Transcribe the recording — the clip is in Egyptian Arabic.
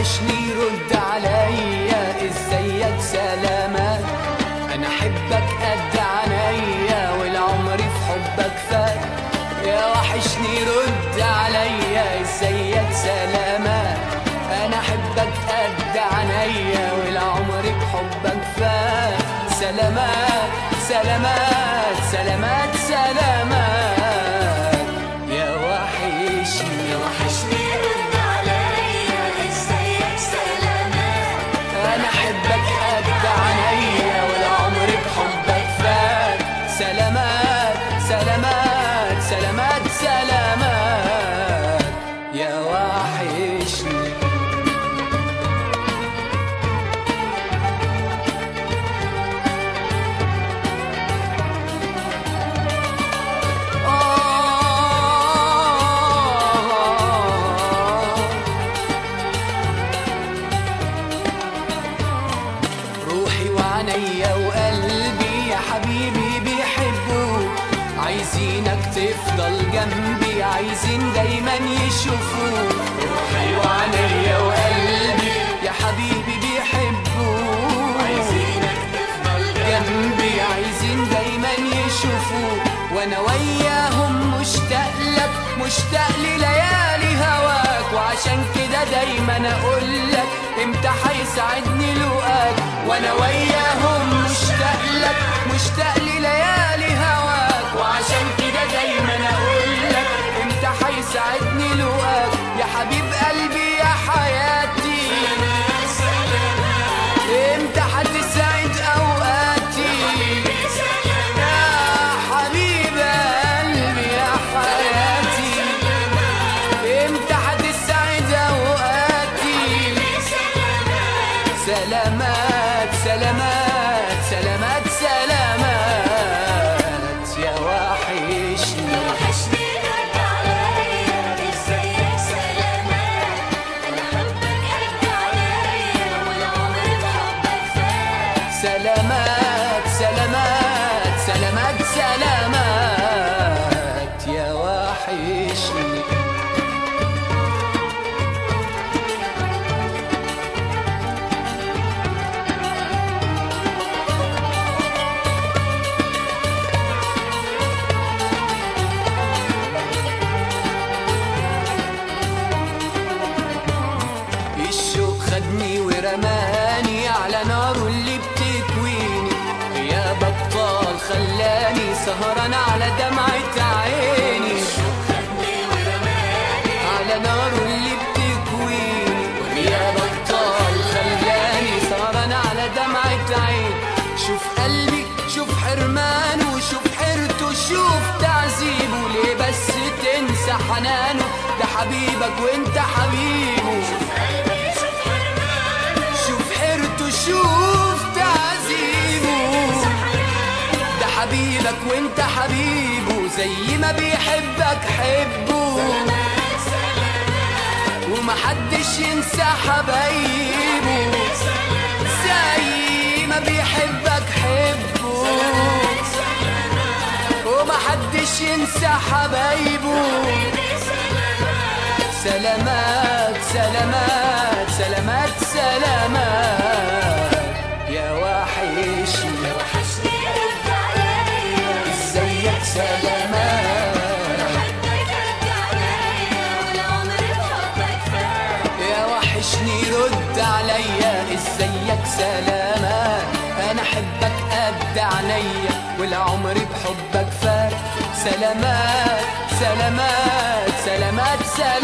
وحشني رد عليا ازيك سلامات انا احبك قد عينيا والعمر في حبك فات يا وحشني رد عليا ازيك سلامات انا احبك قد عينيا والعمر بحبك فات سلامات سلامات سلامات سلامات يا وحشني وحشني رد عليا ازيك سلامات انا احبك قد عينيا والعمر بحبك فات سلامات سلامات سلامات سلامات يا وحشني آه روحي وعينيا وقلبي يا حبيبي بيحبوك عايزينك تفضل جنبي عايزين دايما يشوفوك روحي وعينيا وقلبي يا حبيبي بيحبوك عايزينك تفضل جنبي عايزين دايما يشوفوك وانا وياهم مشتاق لك مشتاق لليالي هواك وعشان كده دايما اقول لك امتى هيسعدني لقاك وانا وياهم مشتاق لك مشتاق لليالي هواك وعشان كده دايما اقول لك امتى هيسعدني لقاك يا حبيب قلبي يا حياتي امتى هتسعد اوقاتي يا حبيب قلبي يا حياتي امتى هتسعد اوقاتي سلامات سلامات سلامات سلامات يا وحشني وحشني رد عليا ازيك سلامات انا حبك قد عليا والعمر بحبك فات سلامات سلامات سلامات سلامات يا وحشني الشوق خدني ورماني على ناره اللي بتكويني يا بطال خلاني سهران على دمعة عيني خدني ورماني على ناره اللي بتكويني يا بطال خلاني سهران على دمعة عين شوف قلبي شوف حرمانه شوف حيرته شوف تعذيبه ليه بس تنسى حنانه ده حبيبك وانت حبيبه قلبي شوف حرمانه شوف حيرته شوف تعذيبه ده حبيبك وانت حبيبه زي ما بيحبك حبه ومحدش ينسى حبايبه زي ما بيحبك حبه ومحدش ينسى حبايبه سلامات سلامات سلامات سلامات يا وحشني وحشني رد عليا ازيك سلامات حبك قد عليا والعمر بحبك فات يا وحشني رد عليا ازيك سلامات انا احبك قد عينيا والعمر بحبك فات سلامات سلامات سلامات سلامات